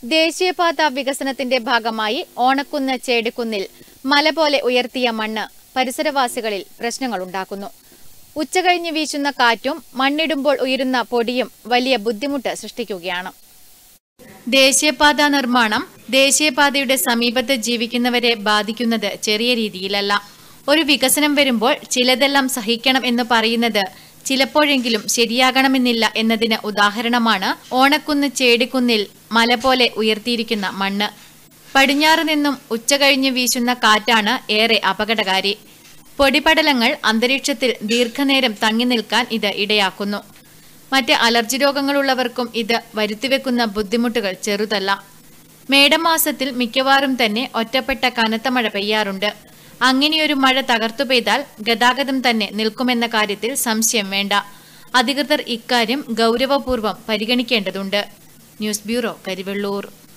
ദേശീയപാത വികസനത്തിന്റെ ഭാഗമായി ഓണക്കുന്ന് ചേടിക്കുന്നിൽ മല പോലെ ഉയർത്തിയ മണ്ണ് പരിസരവാസികളിൽ പ്രശ്നങ്ങളുണ്ടാക്കുന്നു ഉച്ചകഴിഞ്ഞ് വീശുന്ന കാറ്റും മണ്ണിടുമ്പോൾ ഉയരുന്ന പൊടിയും വലിയ ബുദ്ധിമുട്ട് സൃഷ്ടിക്കുകയാണ് ദേശീയപാത നിർമ്മാണം ദേശീയപാതയുടെ സമീപത്ത് ജീവിക്കുന്നവരെ ബാധിക്കുന്നത് ചെറിയ രീതിയിലല്ല ഒരു വികസനം വരുമ്പോൾ ചിലതെല്ലാം സഹിക്കണം എന്ന് പറയുന്നത് ചിലപ്പോഴെങ്കിലും ശരിയാകണമെന്നില്ല എന്നതിന് ഉദാഹരണമാണ് ഓണക്കുന്ന് ചേടിക്കുന്നിൽ മല പോലെ ഉയർത്തിയിരിക്കുന്ന മണ്ണ് പടിഞ്ഞാറ് നിന്നും ഉച്ചകഴിഞ്ഞ് വീശുന്ന കാറ്റാണ് ഏറെ അപകടകാരി പൊടിപടലങ്ങൾ അന്തരീക്ഷത്തിൽ ദീർഘനേരം തങ്ങി നിൽക്കാൻ ഇത് ഇടയാക്കുന്നു മറ്റ് അലർജി രോഗങ്ങളുള്ളവർക്കും ഇത് വരുത്തിവെക്കുന്ന ബുദ്ധിമുട്ടുകൾ ചെറുതല്ല മേടമാസത്തിൽ മിക്കവാറും തന്നെ ഒറ്റപ്പെട്ട കനത്ത മഴ പെയ്യാറുണ്ട് അങ്ങനെയൊരു മഴ തകർത്തു പെയ്താൽ ഗതാഗതം തന്നെ നിൽക്കുമെന്ന കാര്യത്തിൽ സംശയം വേണ്ട അധികൃതർ ഇക്കാര്യം ഗൗരവപൂർവ്വം പരിഗണിക്കേണ്ടതുണ്ട് ന്യൂസ് ബ്യൂറോ കരിവെള്ളൂർ